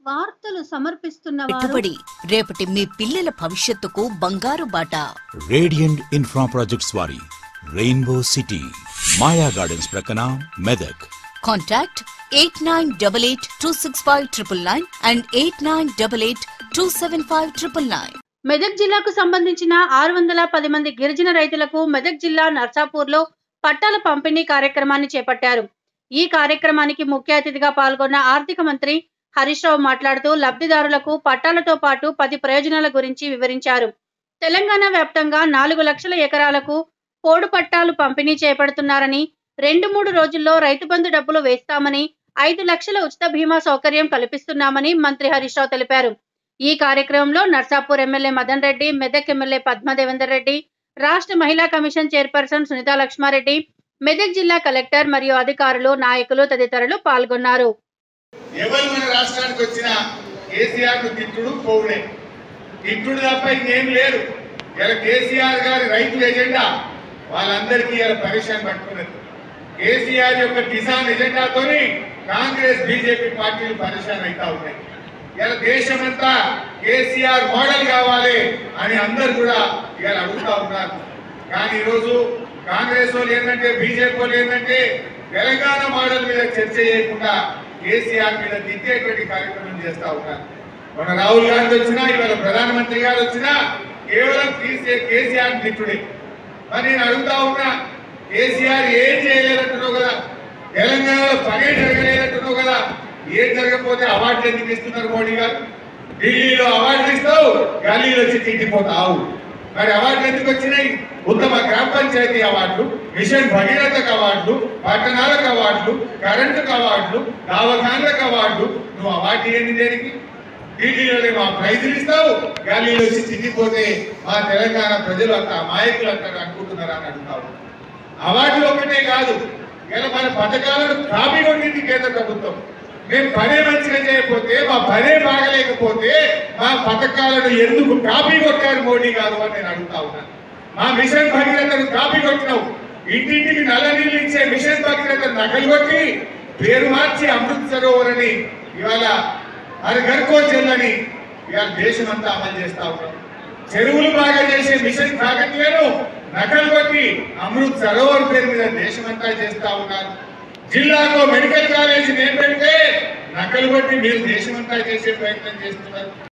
వార్తలు సమర్పిస్తున్న వారు పెట్టుబడి రేపటి మీ పిల్లల భవిష్యత్తుకు బంగారు బాట రేడియంట్ ఇన్ఫ్రా ప్రాజెక్ట్స్ వారి రెయిన్బో సిటీ మాయా గార్డెన్స్ ప్రక్కన Medak contact eight nine double eight two six five triple nine and eight nine double eight two seven five triple nine Medak జిల్లాకు సంబంధించిన ఆరు వందల పది మంది గిరిజన రైతులకు మెదక్ జిల్లా నర్సాపూర్లో పట్టాల పంపిణీ కార్యక్రమాన్ని చేపట్టారు ఈ కార్యక్రమానికి ముఖ్య అతిథిగా పాల్గొన్న ఆర్థిక మంత్రి హరీష్ రావు మాట్లాడుతూ లబ్ధిదారులకు పట్టాలతో పాటు పది ప్రయోజనాల గురించి వివరించారు తెలంగాణ వ్యాప్తంగా నాలుగు లక్షల ఎకరాలకు పోడు పట్టాలు పంపిణీ చేపడుతున్నారని రెండు మూడు రోజుల్లో రైతు బంధు డబ్బులు వేస్తామని ఐదు లక్షల ఉచిత బీమా సౌకర్యం కల్పిస్తున్నామని మంత్రి హరీష్ రావు తెలిపారు ఈ కార్యక్రమంలో నర్సాపూర్ ఎమ్మెల్యే మదన్ రెడ్డి మెదక్ ఎమ్మెల్యే పద్మదేవేందర్ రెడ్డి రాష్ట్ర మహిళా కమిషన్ చైర్పర్సన్ సునీతా లక్ష్మారెడ్డి మెదక్ జిల్లా కలెక్టర్ మరియు అధికారులు నాయకులు తదితరులు పాల్గొన్నారు ఎవరు మన రాష్ట్రానికి వచ్చినా కేసీఆర్ ను తిట్టుడు పోవుడే తిట్టుడు తప్ప ఇంకేం లేదు ఇలా కేసీఆర్ గారి రైతుల ఎజెండా వాళ్ళందరికీ ఇలా పరిశ్రమ పట్టుకున్నది కేసీఆర్ యొక్క కిసాన్ ఎజెండాతోని కాంగ్రెస్ బీజేపీ పార్టీలు పరిశ్రమ అవుతా ఉన్నాయి ఇలా దేశమంతా కేసీఆర్ మోడల్ కావాలి అని అందరు కూడా ఇవాళ అడుగుతా ఉన్నారు కానీ ఈరోజు కాంగ్రెస్ వాళ్ళు ఏంటంటే బీజేపీ వాళ్ళు ఏంటంటే తెలంగాణ మోడల్ మీద చర్చ చేయకుండా కేసీఆర్ మీద తిట్టేటువంటి కార్యక్రమం చేస్తా ఉన్నారు మన రాహుల్ గాంధీ వచ్చినా ఇవాళ ప్రధానమంత్రి గారు వచ్చినా కేవలం తీసే కేసీఆర్ తిట్టుడే మరి నేను అడుగుతా ఉన్నా కేసీఆర్ ఏం చేయలేదంటున్నావు కదా తెలంగాణలో పనే జరగలేదంటున్నావు కదా ఏం జరగకపోతే అవార్డులు ఎందుకు ఇస్తున్నారు మోడీ గారు ఢిల్లీలో అవార్డులు ఇస్తావు గల్లీలో వచ్చి తిట్టిపోతావు మరి అవార్డులు ఎందుకు వచ్చినాయి ఉత్తమ గ్రామ పంచాయతీ అవార్డులు మిషన్ భగీరథకు అవార్డులు పట్టణాలకు అవార్డులు కరెంటుకు అవార్డులు దవాఖాన్లకు అవార్డులు నువ్వు అవార్డు ఏంది దేనికి ఢిల్లీలోనే మా ప్రైజులు ఇస్తావు గల్లీలో వచ్చి తిట్టిపోతే మా తెలంగాణ ప్రజలు అంత అమాయకులు అంటారు అనుకుంటున్నారా అని అడుగుతావు అవార్డులు ఒకటే కాదు ఇలా మన పథకాలను కాపీ కొట్టింది కేంద్ర ప్రభుత్వం మేము పనే మంచిగా చేయకపోతే మా పనే బాగలేకపోతే మా పథకాలను ఎందుకు కాపీ కొట్టారు మోడీ గారు అని నేను అడుగుతా ఉన్నాను మా మిషన్ భగీరథను కాపీ కొట్టినావు ఇంటింటికి నల్ల నీళ్ళు ఇచ్చే మిషన్ భగీరథ నకలు కొట్టి పేరు మార్చి అమృత్ సరోవర్ అని ఇవాళ హర్ ఘర్కో చెల్లని ఇవాళ దేశమంతా అమలు చేస్తా ఉన్నాం చెరువులు బాగా చేసే మిషన్ కాకతీయను నకలు కొట్టి అమృత్ సరోవర్ పేరు మీద దేశమంతా చేస్తా ఉన్నారు జిల్లాలో మెడికల్ కాలేజీ నేను పెడితే నకలు కొట్టి మీరు దేశమంతా చేసే ప్రయత్నం చేస్తున్నారు